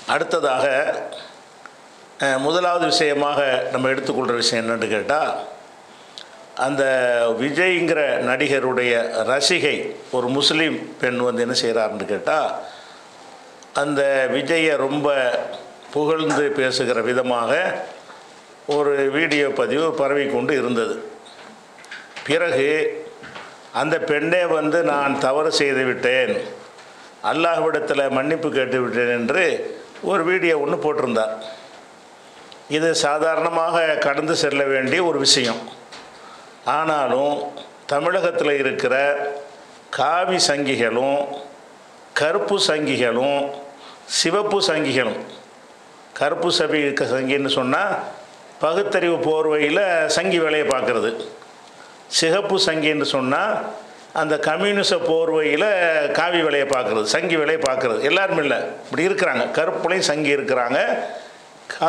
அடுத்ததாக அஹ், முதலாவது விஷயமாக நம்ம எடுத்துக்கொள்கிற விஷயம் என்னன்னு கேட்டால் அந்த விஜய்ங்கிற நடிகருடைய ரசிகை ஒரு முஸ்லீம் பெண் வந்து என்ன செய்கிறாருன்னு கேட்டால் அந்த விஜயை ரொம்ப புகழ்ந்து பேசுகிற விதமாக ஒரு வீடியோ பதிவு பரவிக்கொண்டு இருந்தது பிறகு அந்த பெண்ணே வந்து நான் தவறு செய்து விட்டேன் அல்லாஹ்விடத்தில் மன்னிப்பு கேட்டு விட்டேன் என்று ஒரு வீடியோ ஒன்று போட்டிருந்தார் இது சாதாரணமாக கடந்து செல்ல வேண்டிய ஒரு விஷயம் ஆனாலும் தமிழகத்தில் இருக்கிற காவி சங்கிகளும் கருப்பு சங்கிகளும் சிவப்பு சங்கிகளும் கருப்பு சபி சங்கின்னு சொன்னால் பகுத்தறிவு போர்வையில் சங்கி வேலையை பார்க்குறது சிகப்பு சங்கின்னு சொன்னால் அந்த கம்யூனிச போர்வையில் காவி வேலையை பார்க்குறது சங்கி வேலையை பார்க்குறது எல்லாரும் இல்லை இப்படி இருக்கிறாங்க கருப்புலையும் சங்கி இருக்கிறாங்க கா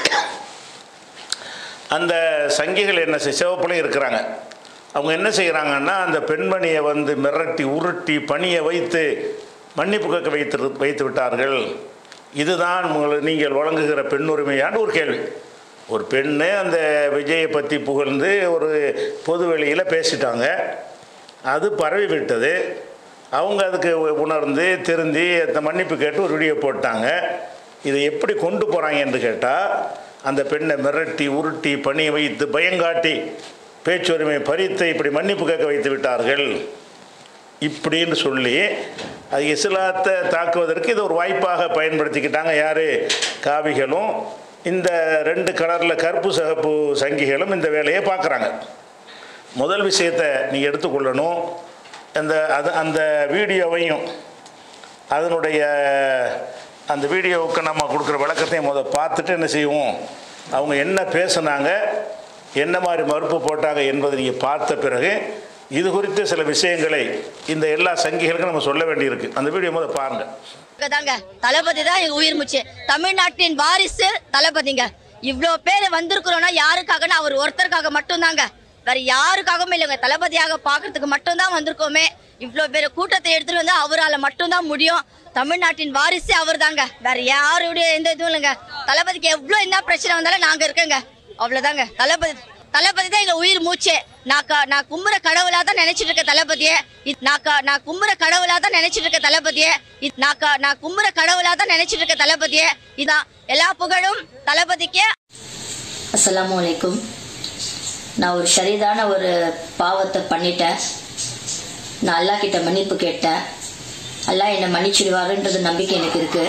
அந்த சங்கிகள் என்ன செய் சிவப்புலையும் இருக்கிறாங்க அவங்க என்ன செய்கிறாங்கன்னா அந்த பெண்மணியை வந்து மிரட்டி உருட்டி பணியை வைத்து மன்னிப்பு கேட்க வைத்து வைத்து விட்டார்கள் இதுதான் உங்களை நீங்கள் வழங்குகிற பெண்ணுரிமையான்னு ஒரு கேள்வி ஒரு பெண்ணு அந்த விஜயை பற்றி புகழ்ந்து ஒரு பொது வெளியில் பேசிட்டாங்க அது பரவி விட்டது அவங்க அதுக்கு உணர்ந்து திருந்தி அந்த மன்னிப்பு கேட்டு ஒரு வீடியோ போட்டாங்க இதை எப்படி கொண்டு போகிறாங்க என்று கேட்டால் அந்த பெண்ணை மிரட்டி உருட்டி பணியை வைத்து பயங்காட்டி பேச்சுரிமை பறித்து இப்படி மன்னிப்பு கேட்க வைத்து விட்டார்கள் இப்படின்னு சொல்லி அது இஸ்லாத்தை தாக்குவதற்கு இது ஒரு வாய்ப்பாக பயன்படுத்திக்கிட்டாங்க யார் காவிகளும் இந்த ரெண்டு கலரில் கருப்பு சகப்பு சங்கிகளும் இந்த வேலையை பார்க்குறாங்க முதல் விஷயத்தை நீங்கள் எடுத்துக்கொள்ளணும் அந்த அது அந்த வீடியோவையும் அதனுடைய அந்த வீடியோவுக்கு நம்ம கொடுக்குற விளக்கத்தையும் முதல் பார்த்துட்டு என்ன செய்வோம் அவங்க என்ன பேசுனாங்க என்ன மாதிரி மறுப்பு போட்டாங்க என்பதை நீங்கள் பார்த்த பிறகு இது குறித்து சில விஷயங்களை இந்த எல்லா சங்கிகளுக்கும் நம்ம சொல்ல வேண்டியிருக்கு அந்த வீடியோ முதல் பாருங்கள் தாங்க தளபதி தான் எங்க உயிர் மூச்சு தமிழ்நாட்டின் வாரிசு தளபதிங்க இவ்ளோ பேர் வந்திருக்கிறோம்னா யாருக்காகனா அவர் ஒருத்தருக்காக மட்டும்தாங்க வேற யாருக்காகவும் இல்லைங்க தளபதியாக பாக்குறதுக்கு மட்டும்தான் வந்திருக்கோமே இவ்ளோ பேர் கூட்டத்தை எடுத்துட்டு வந்து அவரால மட்டும்தான் முடியும் தமிழ்நாட்டின் வாரிசு அவர் தாங்க வேற யாருடைய எந்த இதுவும் இல்லைங்க தளபதிக்கு எவ்வளவு என்ன பிரச்சனை வந்தாலும் நாங்க இருக்கேங்க அவ்வளவுதாங்க தளபதி தளபதி தான் எங்க உயிர் மூச்சே நான் க- நான் கும்புற கடவுளா தான் நினைச்சிட்டு இருக்க தளபதியே இத்- நான் க- நான் கும்புற கடவுளா தான் நினைச்சிட்டு இருக்க தளபதியே இத்- நான் க- நான் கும்புற கடவுளா தான் நினைச்சிட்டு இருக்க தளபதியே இதான் எல்லா புகழும் தளபதிக்கே அஸ்ஸலாமு அலைக்கும் நான் ஒரு ஷரீதான ஒரு பாவத்தை பண்ணிட்டேன் நான் அல்லாஹ் கிட்ட மன்னிப்பு கேட்டேன் அல்லாஹ் என்னை மன்னிச்சிடுவாருன்றது நம்பிக்கை எனக்கு இருக்கு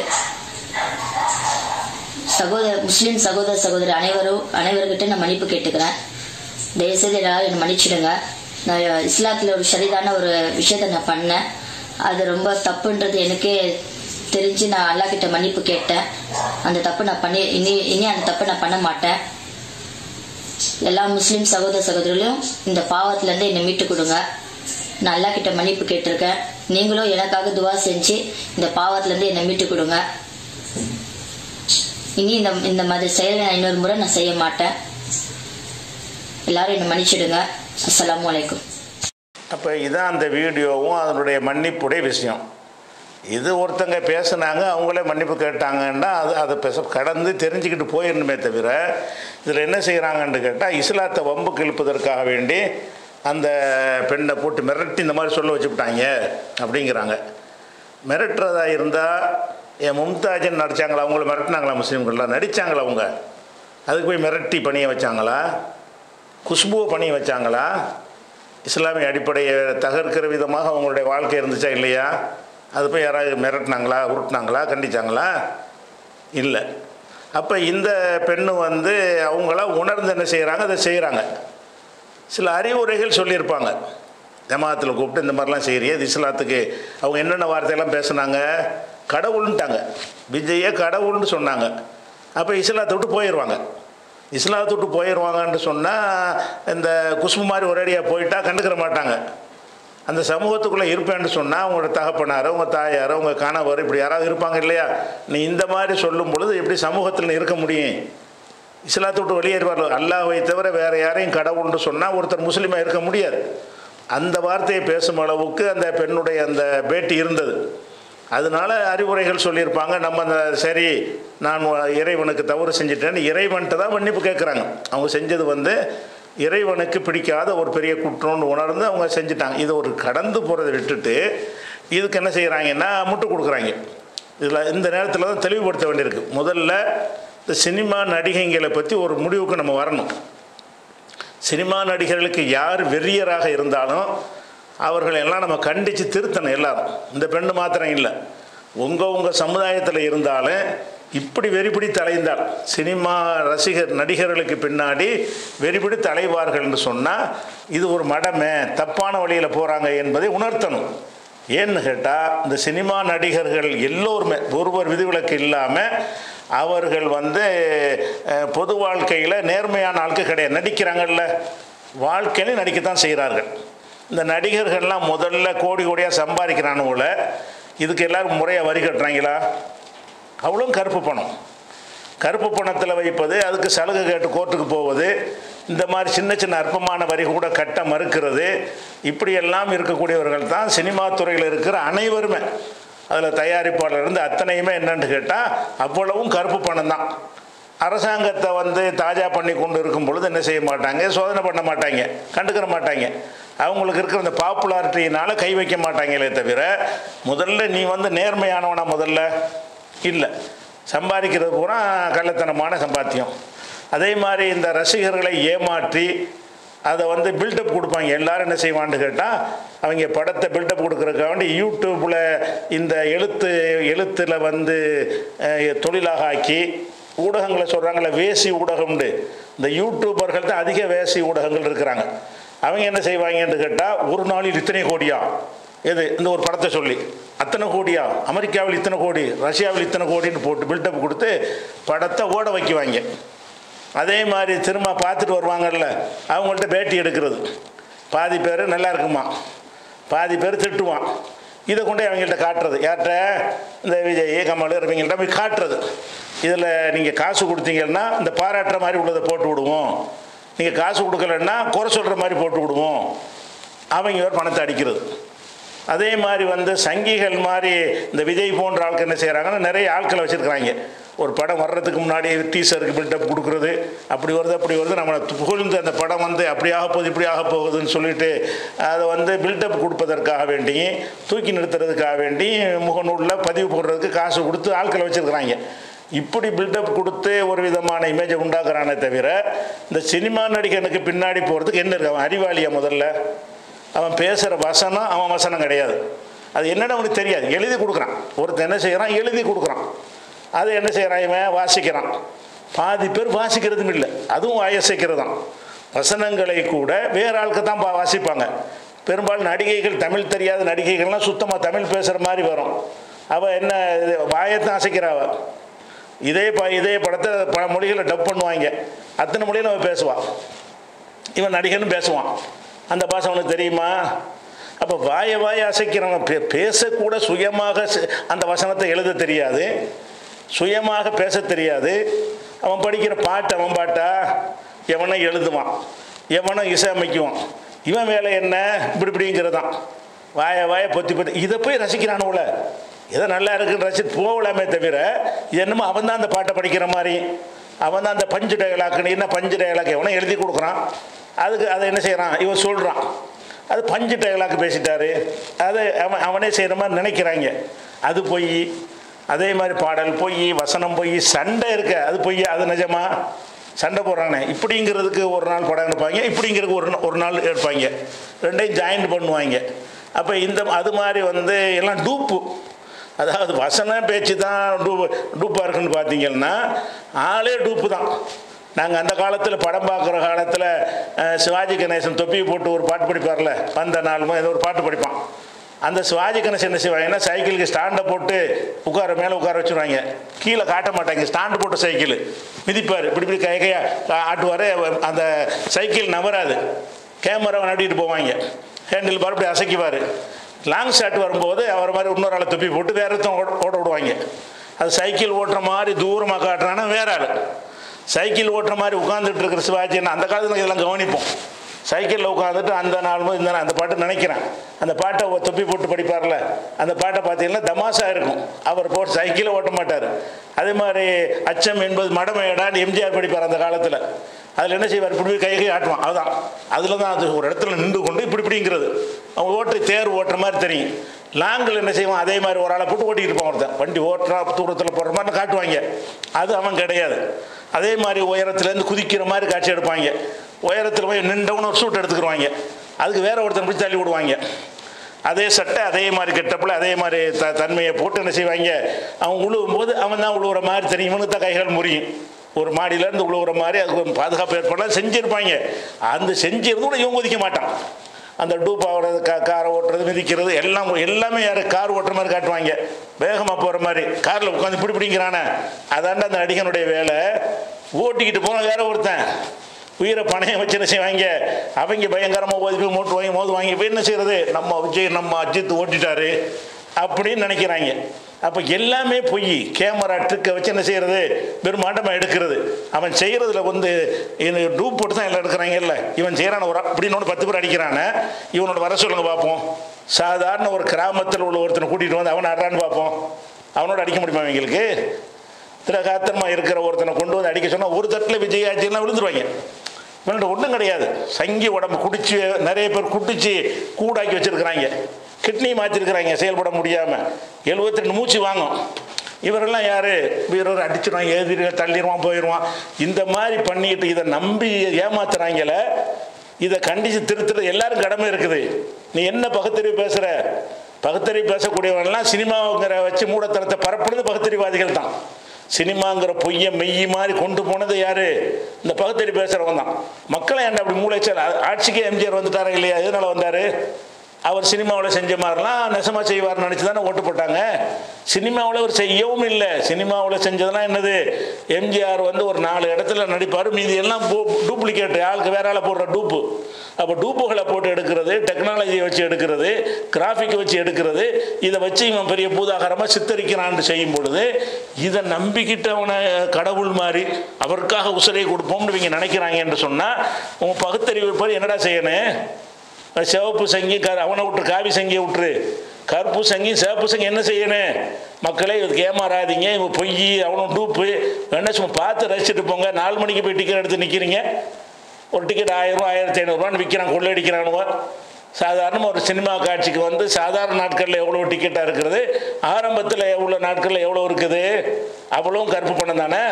சகோதர முஸ்லிம் சகோதர சகோதரி அனைவரும் அனைவர்கிட்ட நான் மன்னிப்பு கேட்டுக்கிறேன் தயவுசெய்து எல்லாரும் என்னை மன்னிச்சிடுங்க நான் இஸ்லாத்தில் ஒரு ஷரீதான ஒரு விஷயத்தை நான் பண்ணேன் அது ரொம்ப தப்புன்றது எனக்கே தெரிஞ்சு நான் அல்லாஹ் கிட்ட மன்னிப்பு கேட்டேன் அந்த தப்பு நான் பண்ணி இனி இனி அந்த தப்பு நான் பண்ண மாட்டேன் எல்லா முஸ்லிம் சகோதர சகோதரிகளும் இந்த பாவத்துல இருந்து என்னை மீட்டு கொடுங்க நான் அல்லாஹ் கிட்ட மன்னிப்பு கேட்டிருக்கேன் நீங்களும் எனக்காக துவா செஞ்சு இந்த பாவத்துல இருந்து என்னை மீட்டு கொடுங்க இனி இந்த இந்த மாதிரி செயலை நான் இன்னொரு முறை நான் செய்ய மாட்டேன் எல்லாரும் என்னை மன்னிச்சிடுங்க அஸ்ஸலாமு அலைக்கும் அப்போ இதான் அந்த வீடியோவும் அதனுடைய மன்னிப்புடைய விஷயம் இது ஒருத்தங்க பேசுனாங்க அவங்களே மன்னிப்பு கேட்டாங்கன்னா அது அதை பேச கடந்து தெரிஞ்சுக்கிட்டு போயிடணுமே தவிர இதில் என்ன செய்கிறாங்கன்னு கேட்டால் இஸ்லாத்தை வம்புக்கு இழுப்பதற்காக வேண்டி அந்த பெண்ணை போட்டு மிரட்டி இந்த மாதிரி சொல்ல வச்சுவிட்டாங்க அப்படிங்கிறாங்க மிரட்டுறதா இருந்தால் என் மும்தாஜன் நடித்தாங்களா அவங்கள மிரட்டினாங்களா முஸ்லீம்கள்லாம் நடித்தாங்களா அவங்க அதுக்கு போய் மிரட்டி பணிய வச்சாங்களா குஷ்புவை பணிய வச்சாங்களா இஸ்லாமிய அடிப்படையை தகர்க்கிற விதமாக அவங்களுடைய வாழ்க்கை இருந்துச்சா இல்லையா அது போய் யாராவது மிரட்டினாங்களா உருட்டினாங்களா கண்டிச்சாங்களா இல்லை அப்போ இந்த பெண்ணு வந்து அவங்களா உணர்ந்து என்ன செய்கிறாங்க அதை செய்கிறாங்க சில அறிவுரைகள் சொல்லியிருப்பாங்க ஜமாத்தில் கூப்பிட்டு இந்த மாதிரிலாம் செய்கிறியே இது இஸ்லாத்துக்கு அவங்க என்னென்ன வார்த்தையெல்லாம் பேசுனாங்க கடவுள்ன்ட்டாங்க விஜயே கடவுள்னு சொன்னாங்க அப்போ இஸ்லாத்தை விட்டு போயிடுவாங்க இஸ்லாத்தை விட்டு போயிடுவாங்கன்னு சொன்னால் இந்த குஷ்பு மாதிரி ஒரேடியாக போயிட்டா கண்டுக்கிற மாட்டாங்க அந்த சமூகத்துக்குள்ளே இருப்பேன்னு சொன்னால் அவங்களோட தகப்பனார் உங்கள் தாயார் உங்கள் கணவர் இப்படி யாராவது இருப்பாங்க இல்லையா நீ இந்த மாதிரி சொல்லும் பொழுது எப்படி சமூகத்தில் நீ இருக்க முடியும் இஸ்லாத்தை விட்டு வெளியேறுவார்கள் அல்லாஹ்வை தவிர வேறு யாரையும் கடவுள்னு சொன்னால் ஒருத்தர் முஸ்லீமாக இருக்க முடியாது அந்த வார்த்தையை பேசும் அளவுக்கு அந்த பெண்ணுடைய அந்த பேட்டி இருந்தது அதனால அறிவுரைகள் சொல்லியிருப்பாங்க நம்ம அந்த சரி நான் இறைவனுக்கு தவறு செஞ்சிட்டேன்னு இறைவன்ட்டு தான் மன்னிப்பு கேட்குறாங்க அவங்க செஞ்சது வந்து இறைவனுக்கு பிடிக்காத ஒரு பெரிய குற்றம்னு உணர்ந்து அவங்க செஞ்சுட்டாங்க இது ஒரு கடந்து போகிறத விட்டுட்டு இதுக்கு என்ன செய்கிறாங்கன்னா முட்டு கொடுக்குறாங்க இதில் இந்த நேரத்தில் தான் தெளிவுபடுத்த வேண்டியிருக்கு முதல்ல இந்த சினிமா நடிகைங்களை பற்றி ஒரு முடிவுக்கு நம்ம வரணும் சினிமா நடிகர்களுக்கு யார் வெறியராக இருந்தாலும் அவர்களை எல்லாம் நம்ம கண்டித்து திருத்தணும் எல்லாரும் இந்த பெண்ணு மாத்திரம் இல்லை உங்கள் உங்கள் சமுதாயத்தில் இருந்தாலும் இப்படி வெறிபிடி தலைந்தால் சினிமா ரசிகர் நடிகர்களுக்கு பின்னாடி வெறிபிடி தலைவார்கள் என்று சொன்னால் இது ஒரு மடமை தப்பான வழியில் போகிறாங்க என்பதை உணர்த்தணும் ஏன்னு கேட்டால் இந்த சினிமா நடிகர்கள் எல்லோருமே ஒருவர் விதிவிலக்கு இல்லாமல் அவர்கள் வந்து அஹ், பொது வாழ்க்கையில் நேர்மையான ஆட்கள் கிடையாது நடிக்கிறாங்கல்ல வாழ்க்கையில நடிக்கத்தான் செய்கிறார்கள் இந்த நடிகர்கள்லாம் முதல்ல கோடி கோடியாக சம்பாதிக்கிறானுங்கள இதுக்கு எல்லாரும் முறையாக வரி கட்டுறாங்களா அவ்வளோ கருப்பு பணம் கருப்பு பணத்தில் வைப்பது அதுக்கு சலுகை கேட்டு கோர்ட்டுக்கு போவது இந்த மாதிரி சின்ன சின்ன அற்பமான வரி கூட கட்ட மறுக்கிறது இப்படியெல்லாம் இருக்கக்கூடியவர்கள் தான் சினிமா துறையில் இருக்கிற அனைவருமே அதில் தயாரிப்பாளர் இருந்து அத்தனையுமே என்னன்னு கேட்டால் அவ்வளவும் கருப்பு பணம் தான் அரசாங்கத்தை வந்து தாஜா பண்ணி கொண்டு இருக்கும் பொழுது என்ன செய்ய மாட்டாங்க சோதனை பண்ண மாட்டாங்க கண்டுக்கிற மாட்டாங்க அவங்களுக்கு இருக்கிற அந்த பாப்புலாரிட்டியினால கை வைக்க மாட்டாங்களே தவிர முதல்ல நீ வந்து நேர்மையானவனா முதல்ல இல்லை சம்பாதிக்கிறது பூரா கள்ளத்தனமான சம்பாத்தியம் அதே மாதிரி இந்த ரசிகர்களை ஏமாற்றி அதை வந்து பில்டப் கொடுப்பாங்க எல்லாரும் என்ன செய்வான்னு கேட்டால் அவங்க படத்தை பில்டப் கொடுக்குறதுக்காக வேண்டி யூடியூப்பில் இந்த எழுத்து எழுத்தில் வந்து அஹ், தொழிலாக ஆக்கி ஊடகங்களை சொல்கிறாங்களே வேசி ஊடகம்னு இந்த யூடியூபர்கள் தான் அதிக வேசி ஊடகங்கள் இருக்கிறாங்க அவங்க என்ன செய்வாங்கன்னு கேட்டால் ஒரு நாளில் இத்தனை கோடியா எது இந்த ஒரு படத்தை சொல்லி அத்தனை கோடியா அமெரிக்காவில் இத்தனை கோடி ரஷ்யாவில் இத்தனை கோடின்னு போட்டு பில்டப் கொடுத்து படத்தை ஓட வைக்குவாங்க அதே மாதிரி திரும்ப பார்த்துட்டு வருவாங்கல்ல அவங்கள்ட்ட பேட்டி எடுக்கிறது பாதி பேர் நல்லா இருக்குமா பாதி பேர் திட்டுவான் இதை கொண்டு அவங்கள்ட்ட காட்டுறது யார்கிட்ட இந்த விஜய் கமல் இவங்கள்ட்ட போய் காட்டுறது இதில் நீங்கள் காசு கொடுத்தீங்கன்னா இந்த பாராட்டுற மாதிரி உள்ளதை போட்டு விடுவோம் நீங்கள் காசு கொடுக்கலன்னா குறை சொல்கிற மாதிரி போட்டு விடுவோம் அவங்க ஒரு பணத்தை அடிக்கிறது அதே மாதிரி வந்து சங்கிகள் மாதிரி இந்த விஜய் போன்ற ஆட்கள் என்ன செய்கிறாங்கன்னா நிறைய ஆட்களை வச்சுருக்கிறாங்க ஒரு படம் வர்றதுக்கு முன்னாடி டீசருக்கு பில்டப் கொடுக்குறது அப்படி வருது அப்படி வருது நம்மளை புகழ்ந்து அந்த படம் வந்து அப்படி ஆக போகுது இப்படி ஆக போகுதுன்னு சொல்லிட்டு அதை வந்து பில்டப் கொடுப்பதற்காக வேண்டி தூக்கி நிறுத்துறதுக்காக வேண்டி முகநூலில் பதிவு போடுறதுக்கு காசு கொடுத்து ஆட்களை வச்சுருக்கிறாங்க இப்படி பில்டப் கொடுத்து ஒரு விதமான இமேஜை உண்டாக்குறானே தவிர இந்த சினிமா நடிகனுக்கு பின்னாடி போகிறதுக்கு என்ன இருக்கு அவன் அறிவாளியா முதல்ல அவன் பேசுகிற வசனம் அவன் வசனம் கிடையாது அது என்னன்னு அவனுக்கு தெரியாது எழுதி கொடுக்குறான் ஒருத்தன் என்ன செய்கிறான் எழுதி கொடுக்குறான் அது என்ன செய்கிறான் இவன் வாசிக்கிறான் பாதி பேர் வாசிக்கிறதும் இல்லை அதுவும் வாயசைக்கிறது தான் வசனங்களை கூட வேற ஆளுக்கு தான் பா- வாசிப்பாங்க பெரும்பாலும் நடிகைகள் தமிழ் தெரியாத நடிகைகள்லாம் சுத்தமாக தமிழ் பேசுகிற மாதிரி வரும் அவள் என்ன இது வாயத்தான் அசைக்கிறா அவ இதே ப இதே படத்தை பல மொழிகளை டப் பண்ணுவாங்க அத்தனை மொழியில் அவன் பேசுவான் இவன் நடிகன்னு பேசுவான் அந்த பாஷை அவனுக்கு தெரியுமா அப்போ வாய வாய அசைக்கிறவன் பே பேசக்கூட சுயமாக செ- அந்த வசனத்தை எழுத தெரியாது சுயமாக பேச தெரியாது அவன் படிக்கிற பாட்டு அவன் பாட்டா எவனை எழுதுவான் எவனை இசையமைக்குவான் இவன் வேலை என்ன இப்படி இப்படிங்கிறதான் வாய வாய பொத்தி பொத்தி இதை போய் ரசிக்கிறானுல இதை நல்லா இருக்குன்னு ரசித்து போகலாமே தவிர இது என்னமோ அவன் தான் அந்த பாட்டை படிக்கிற மாதிரி அவன் தான் அந்த பஞ்சு டயலாக்குன்னு என்ன பஞ்சு டயலாக் எவனோ எழுதி கொடுக்குறான் அதுக்கு அதை என்ன செய்கிறான் இவன் சொல்கிறான் அது பஞ்சு டயலாக் பேசிட்டாரு அதை அவன் அவனே செய்கிற மாதிரி நினைக்கிறாங்க அது பொய் அதே மாதிரி பாடல் பொய் வசனம் பொய் சண்டை இருக்க அது பொய் அது நிஜமா சண்டை போடுறானே இப்படிங்கிறதுக்கு ஒரு நாள் படம் எடுப்பாங்க இப்படிங்கிறதுக்கு ஒரு நா- ஒரு நாள் எடுப்பாங்க ரெண்டையும் ஜாயிண்ட் பண்ணுவாங்க அப்போ இந்த அது மாதிரி வந்து எல்லாம் டூப்பு அதாவது வசனம் பேச்சு தான் டூப்பு டூப்பாக இருக்குன்னு பார்த்தீங்கன்னா ஆளே டூப்பு தான் நாங்கள் அந்த காலத்தில் படம் பார்க்குற காலத்தில் அஹ், சிவாஜி கணேசன் தொப்பி போட்டு ஒரு பாட்டு படிப்பார்ல வந்த நாளுமோ ஏதோ ஒரு பாட்டு படிப்பான் அந்த சிவாஜி கணேசன் என்ன செய்வாங்கன்னா சைக்கிளுக்கு ஸ்டாண்டை போட்டு உட்கார மேலே உட்கார வச்சுருவாங்க கீழே காட்ட மாட்டாங்க ஸ்டாண்டு போட்ட சைக்கிள் மிதிப்பார் இப்படி இப்படி கை கையா ஆட்டுவார் அந்த சைக்கிள் நவராது கேமராவை நடிட்டு போவாங்க ஹேண்டில் பார் இப்படி அசைக்குவார் லாங் ஷாட் வரும்போது அவர் மாதிரி இன்னொரு ஆளை துப்பி போட்டு வேற ஒருத்தன் ஓட ஓட விடுவாங்க அது சைக்கிள் ஓட்டுற மாதிரி தூரமாக காட்டுறான்னா வேற ஆள் சைக்கிள் ஓட்டுற மாதிரி உட்காந்துட்டு இருக்கிற சிவாஜி அந்த காலத்தில் இதெல்லாம் கவனிப்போம் சைக்கிளில் உட்காந்துட்டு அந்த நாள் இந்த நாள் அந்த பாட்டு நினைக்கிறேன் அந்த பாட்டை ஒரு தொப்பி போட்டு படிப்பார்ல அந்த பாட்டை பார்த்தீங்கன்னா தமாஷா இருக்கும் அவர் போட்டு சைக்கிளை ஓட்ட மாட்டார் அதே மாதிரி அச்சம் என்பது மடமையடான்னு எம்ஜிஆர் படிப்பார் அந்த காலத்தில் அதில் என்ன செய்வார் இப்படி போய் கை கை ஆட்டுவான் அதுதான் அதில் தான் அது ஒரு இடத்துல நின்று கொண்டு இப்படி இப்படிங்கிறது அவன் ஓட்டு தேர் ஓட்டுற மாதிரி தெரியும் லாங்கில் என்ன செய்வான் அதே மாதிரி ஒரு ஆளை போட்டு ஓட்டிக்கிட்டு இருப்பான் ஒருத்தன் வண்டி ஓட்டுறா தூரத்தில் போடுற மாதிரி காட்டுவாங்க அது அவன் கிடையாது அதே மாதிரி உயரத்துலேருந்து குதிக்கிற மாதிரி காட்சி எடுப்பாங்க உயரத்தில் போய் நின்றவன ஒரு சூட் எடுத்துக்கிடுவாங்க அதுக்கு வேற ஒருத்தன் பிடிச்சி தள்ளி விடுவாங்க அதே சட்டை அதே மாதிரி கெட்டப்பில் அதே மாதிரி த தன்மையை போட்டு என்ன செய்வாங்க அவன் உழுவும் போது அவன் தான் உழுவுற மாதிரி தெரியும் இவனுக்கு தான் கைகள் முறியும் ஒரு மாடியிலேருந்து உழுவுற மாதிரி அதுக்கு பாதுகாப்பு ஏற்பாடு செஞ்சுருப்பாங்க அந்த செஞ்சிருந்து கூட இவங்க ஒதுக்க மாட்டான் அந்த டூப் ஆகிறது கா காரை ஓட்டுறது மிதிக்கிறது எல்லாம் எல்லாமே யார் கார் ஓட்டுற மாதிரி காட்டுவாங்க வேகமாக போகிற மாதிரி காரில் உட்காந்து இப்படி பிடிங்கிறானே அதாண்ட அந்த நடிகனுடைய வேலை ஓட்டிக்கிட்டு போன வேற ஒருத்தன் உயிரை பணையம் வச்சு என்ன செய்வாங்க அவங்க பயங்கரமாக ஓதி போய் மூட்டு வாங்கி மோது வாங்கி இப்போ என்ன செய்யறது நம்ம விஜய் நம்ம அஜித் ஓட்டிட்டாரு அப்படின்னு நினைக்கிறாங்க அப்போ எல்லாமே பொய் கேமரா ட்ரிக்கை வச்சு என்ன செய்யறது பெருமாண்டமாக எடுக்கிறது அவன் செய்கிறதுல வந்து இது டூப் போட்டு தான் எல்லாம் எடுக்கிறாங்க இல்லை இவன் செய்கிறான ஒரு அப்படின்னு ஒன்று பத்து பேர் அடிக்கிறானே இவனோட வர சொல்லுங்க பார்ப்போம் சாதாரண ஒரு கிராமத்தில் உள்ள ஒருத்தனை கூட்டிகிட்டு வந்து அவன் ஆடுறான்னு பார்ப்போம் அவனோட அடிக்க முடியுமா அவங்களுக்கு திரகாத்திரமா இருக்கிற ஒருத்தனை கொண்டு வந்து அடிக்க சொன்னால் ஒரு தட்டில் விஜய் ஆட்சியெல்லாம் விழுந்துருவாங்க இவன்கிட்ட ஒன்றும் கிடையாது சங்கி உடம்பு குடிச்சு நிறைய பேர் குடிச்சு கூடாக்கி வச்சிருக்கிறாங்க கிட்னி மாற்றிருக்கிறாங்க செயல்பட முடியாமல் எழுபத்தி ரெண்டு மூச்சு வாங்கும் இவரெல்லாம் யார் வீரர் அடிச்சிடுவான் எழுதிரு தள்ளிடுவான் போயிடுவான் இந்த மாதிரி பண்ணிட்டு இதை நம்பி ஏமாத்துறாங்களே இதை கண்டித்து திருத்துறது எல்லாரும் கடமை இருக்குது நீ என்ன பகுத்தறிவு பேசுகிற பகுத்தறிவு பேசக்கூடியவன்லாம் சினிமாங்கிற வச்சு மூடத்தனத்தை பரப்புறது பகுத்தறிவாதிகள் தான் சினிமாங்கிற பொய்யை மெய்யி மாதிரி கொண்டு போனது யாரு இந்த பகுத்தறி பேசுறவன் தான் மக்களை என்ன அப்படி மூளைச்சல் ஆட்சிக்கே எம்ஜிஆர் வந்துட்டாரா இல்லையா எதனால வந்தாரு அவர் சினிமாவில் செஞ்ச மாதிரிலாம் நெசமா செய்வார்னு நினச்சி தானே ஓட்டு போட்டாங்க சினிமாவில் அவர் செய்யவும் இல்லை சினிமாவில் செஞ்சதெல்லாம் என்னது எம்ஜிஆர் வந்து ஒரு நாலு இடத்துல நடிப்பார் மீதி எல்லாம் டூப்ளிகேட் ஆளுக்கு வேற ஆளை போடுற டூப்பு அப்போ டூப்புகளை போட்டு எடுக்கிறது டெக்னாலஜியை வச்சு எடுக்கிறது கிராஃபிக் வச்சு எடுக்கிறது இதை வச்சு இவன் பெரிய பூதாகரமாக சித்தரிக்கிறான்னு செய்யும் பொழுது இதை நம்பிக்கிட்டு அவனை கடவுள் மாதிரி அவருக்காக உசுரை கொடுப்போம்னு இவங்க நினைக்கிறாங்க என்று சொன்னால் உன் பகுத்தறிவு இருப்பார் என்னடா செய்யணும் சிவப்பு சங்கி க அவனை விட்டு காவி சங்கியை விட்டுரு கருப்பு சங்கி சிவப்பு சங்கி என்ன செய்யணும் மக்களே இதுக்கு ஏமாறாதீங்க இவங்க பொய் அவனும் டூப்பு வேணா சும்மா பார்த்து ரசிச்சுட்டு போங்க நாலு மணிக்கு போய் டிக்கெட் எடுத்து நிற்கிறீங்க ஒரு டிக்கெட் ஆயிரம் ஆயிரத்தி ஐநூறுரூவான்னு விற்கிறான் கொள்ளையடிக்கிறானுவ சாதாரணமாக ஒரு சினிமா காட்சிக்கு வந்து சாதாரண நாட்களில் எவ்வளோ டிக்கெட்டாக இருக்கிறது ஆரம்பத்தில் எவ்வளோ நாட்களில் எவ்வளோ இருக்குது அவ்வளவும் கருப்பு பணம் தானே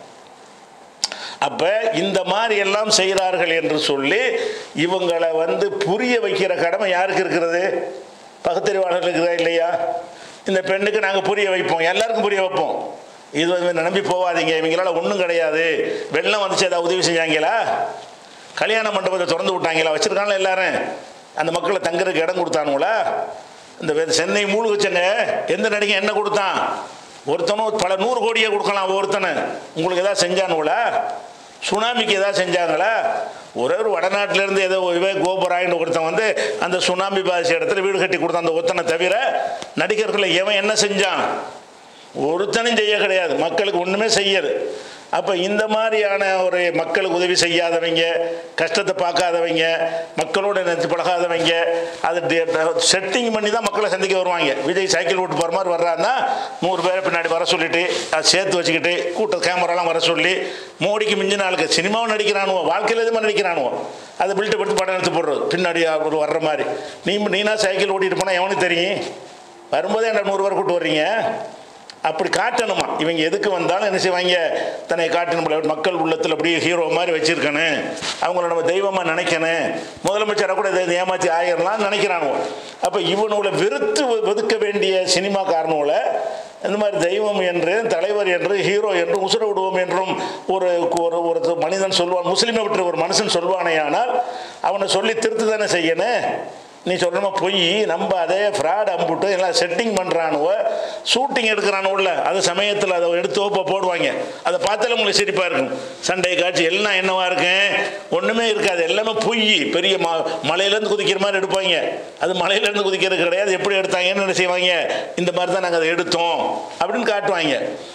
அப்போ இந்த மாதிரி எல்லாம் செய்கிறார்கள் என்று சொல்லி இவங்களை வந்து புரிய வைக்கிற கடமை யாருக்கு இருக்கிறது பகுத்தறிவாளர்களுக்கு இருக்குதா இல்லையா இந்த பெண்ணுக்கு நாங்கள் புரிய வைப்போம் எல்லாருக்கும் புரிய வைப்போம் இது வந்து நம்பி போகாதீங்க இவங்களால ஒன்றும் கிடையாது வெள்ளம் வந்துச்சு ஏதாவது உதவி செஞ்சாங்களா கல்யாண மண்டபத்தை திறந்து விட்டாங்களா வச்சிருக்காங்களா எல்லாரும் அந்த மக்களை தங்குறதுக்கு இடம் கொடுத்தானுங்களா இந்த வே- சென்னை மூழ்குச்சங்க எந்த நடிகை என்ன கொடுத்தான் ஒருத்தனும் பல நூறு கோடியே கொடுக்கலாம் ஒருத்தனை உங்களுக்கு ஏதாவது செஞ்சானுங்களா சுனாமிக்கு ஏதாவது செஞ்சாங்களா ஒரே ஒரு வடநாட்டுல இருந்து ஏதோ விவேக் கோபுராயின்னு ஒருத்தன் வந்து அந்த சுனாமி பாதிச்ச இடத்துல வீடு கட்டி கொடுத்தான் அந்த ஒருத்தனை தவிர நடிகர்களை எவன் என்ன செஞ்சான் ஒருத்தனும் செய்ய கிடையாது மக்களுக்கு ஒன்றுமே செய்யாது அப்போ இந்த மாதிரியான ஒரு மக்களுக்கு உதவி செய்யாதவங்க கஷ்டத்தை பார்க்காதவங்க மக்களோட நினைச்சு பழகாதவங்க அது செட்டிங் பண்ணி தான் மக்களை சந்திக்க வருவாங்க விஜய் சைக்கிள் ஓட்டு போகிற மாதிரி வர்றாருன்னா நூறு பேரை பின்னாடி வர சொல்லிட்டு அதை சேர்த்து வச்சுக்கிட்டு கூட்ட கேமராலாம் வர சொல்லி மோடிக்கு மிஞ்சின ஆளுக்கு சினிமாவும் நடிக்கிறானுவோ வாழ்க்கையில் எதுவுமே நடிக்கிறானுவோ அதை பில்ட்டு எடுத்து படம் எடுத்து போடுறது பின்னாடி அவர் வர்ற மாதிரி நீ நீனா சைக்கிள் ஓட்டிட்டு போனால் எவனுக்கு தெரியும் வரும்போதே என்ன நூறு பேர் கூட்டு வர்றீங்க அப்படி காட்டணுமா இவங்க எதுக்கு வந்தாலும் என்ன செய்வாங்க தன்னை காட்டணும் போல மக்கள் உள்ளத்தில் அப்படியே ஹீரோ மாதிரி வச்சிருக்கணும் அவங்கள நம்ம தெய்வமாக நினைக்கணும் முதலமைச்சரை கூட இதை ஏமாற்றி ஆயிரலாம் நினைக்கிறானுவோ அப்போ இவனுங்களை வெறுத்து ஒ- ஒதுக்க வேண்டிய சினிமா காரணங்களை இந்த மாதிரி தெய்வம் என்று தலைவர் என்று ஹீரோ என்று உசுர விடுவோம் என்றும் ஒரு ஒரு ஒரு மனிதன் சொல்வான் முஸ்லீமை விட்டு ஒரு மனுஷன் சொல்வானேயானால் அவனை சொல்லி திருத்து தானே செய்யணும் நீ சொல்கிறமா பொய் நம்ம அதே ஃப்ராட் அம்புட்டு எல்லாம் செட்டிங் பண்ணுறானுவ ஷூட்டிங் எடுக்கிறானுவல்ல அது சமயத்தில் அதை எடுத்து இப்போ போடுவாங்க அதை பார்த்தாலே உங்களுக்கு சிரிப்பாக இருக்கும் சண்டை காட்சி எல்லாம் என்னவா இருக்கும் ஒன்றுமே இருக்காது எல்லாமே பொய் பெரிய ம மலையிலேருந்து குதிக்கிற மாதிரி எடுப்பாங்க அது மலையிலேருந்து குதிக்கிறது கிடையாது எப்படி எடுத்தாங்கன்னு என்ன செய்வாங்க இந்த மாதிரி தான் நாங்கள் அதை எடுத்தோம் அப்படின்னு காட்டுவாங்க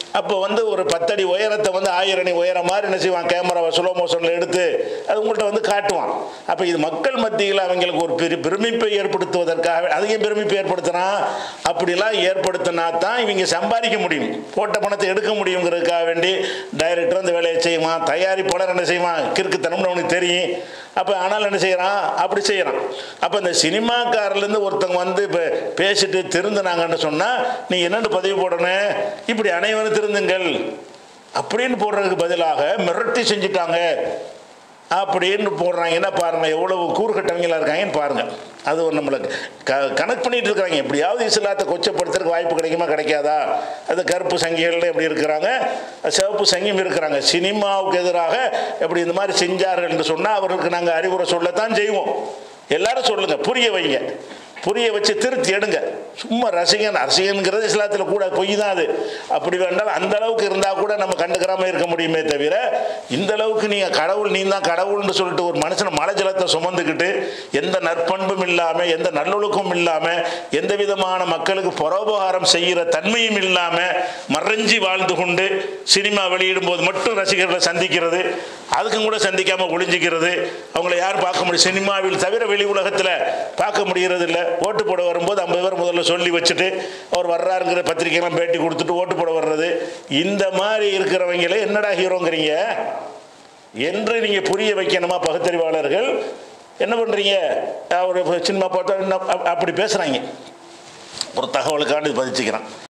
அப்போ வந்து ஒரு பத்தடி உயரத்தை வந்து ஆயிரம் அடி உயரம் மாதிரி என்ன செய்வான் கேமராவை ஸ்லோ மோஷனில் எடுத்து அது உங்கள்கிட்ட வந்து காட்டுவான் அப்போ இது மக்கள் மத்தியில் அவங்களுக்கு ஒரு பெரிய பிரமிப்பை ஏற்படுத்துவதற்காக அதிகம் பிரமிப்பை ஏற்படுத்தினா அப்படிலாம் ஏற்படுத்தினா தான் இவங்க சம்பாதிக்க முடியும் போட்ட பணத்தை எடுக்க முடியுங்கிறதுக்காக வேண்டி டைரக்டர் அந்த வேலையை செய்வான் தயாரிப்பாளர் என்ன செய்வான் கிறுக்குத்தனம்னு அவனுக்கு தெரியும் அப்போ ஆனால் என்ன செய்கிறான் அப்படி செய்கிறான் அப்போ இந்த சினிமாக்காரிலேருந்து ஒருத்தவங்க வந்து இப்போ பேசிட்டு திருந்தினாங்கன்னு சொன்னால் நீ என்னென்னு பதிவு போடணும் இப்படி அனைவரும் திருந்துங்கள் அப்படின்னு போடுறதுக்கு பதிலாக மிரட்டி செஞ்சுட்டாங்க அப்படின்னு போடுறாங்கன்னா பாருங்க எவ்வளவு கூறுகட்டவங்களா இருக்காங்கன்னு பாருங்க அது ஒரு நம்மளுக்கு க கணக்கு பண்ணிட்டு இருக்கிறாங்க எப்படியாவது இஸ்லாத்தை கொச்சப்படுத்துறதுக்கு வாய்ப்பு கிடைக்குமா கிடைக்காதா அது கருப்பு சங்கிகள் எப்படி இருக்கிறாங்க சிவப்பு சங்கியும் இருக்கிறாங்க சினிமாவுக்கு எதிராக எப்படி இந்த மாதிரி செஞ்சார்கள் என்று சொன்னால் அவர்களுக்கு நாங்கள் அறிவுரை சொல்லத்தான் செய்வோம் எல்லாரும் சொல்லுங்க புரிய வைங்க புரிய வச்சு திருத்தி எடுங்க சும்மா ரசிகன் ரசிகன்கிறது இஸ்லாத்தில் கூட பொய் தான் அது அப்படி வேண்டாம் அந்த அளவுக்கு இருந்தால் கூட நம்ம கண்டுக்கிறாம இருக்க முடியுமே தவிர இந்த அளவுக்கு நீங்கள் கடவுள் நீ தான் கடவுள்னு சொல்லிட்டு ஒரு மனுஷனை மலை ஜலத்தை சுமந்துக்கிட்டு எந்த நற்பண்பும் இல்லாமல் எந்த நல்லொழுக்கமும் இல்லாமல் எந்த விதமான மக்களுக்கு பரோபகாரம் செய்கிற தன்மையும் இல்லாமல் மறைஞ்சி வாழ்ந்து கொண்டு சினிமா வெளியிடும் போது மட்டும் ரசிகர்களை சந்திக்கிறது அதுக்கும் கூட சந்திக்காமல் ஒளிஞ்சிக்கிறது அவங்கள யார் பார்க்க முடியும் சினிமாவில் தவிர வெளி உலகத்தில் பார்க்க முடிகிறது இல்லை ஓட்டு போட வரும்போது ஐம்பது பேர் முதல்ல சொல்லி வச்சுட்டு அவர் வர்றாருங்கிற பத்திரிக்கைலாம் பேட்டி கொடுத்துட்டு ஓட்டு போட வர்றது இந்த மாதிரி இருக்கிறவங்களே என்னடா ஹீரோங்கிறீங்க என்று நீங்கள் புரிய வைக்கணுமா பகுத்தறிவாளர்கள் என்ன பண்ணுறீங்க ஒரு சினிமா போட்டோ அப்படி பேசுகிறாங்க ஒரு தகவலுக்காண்டி பதிச்சுக்கிறான்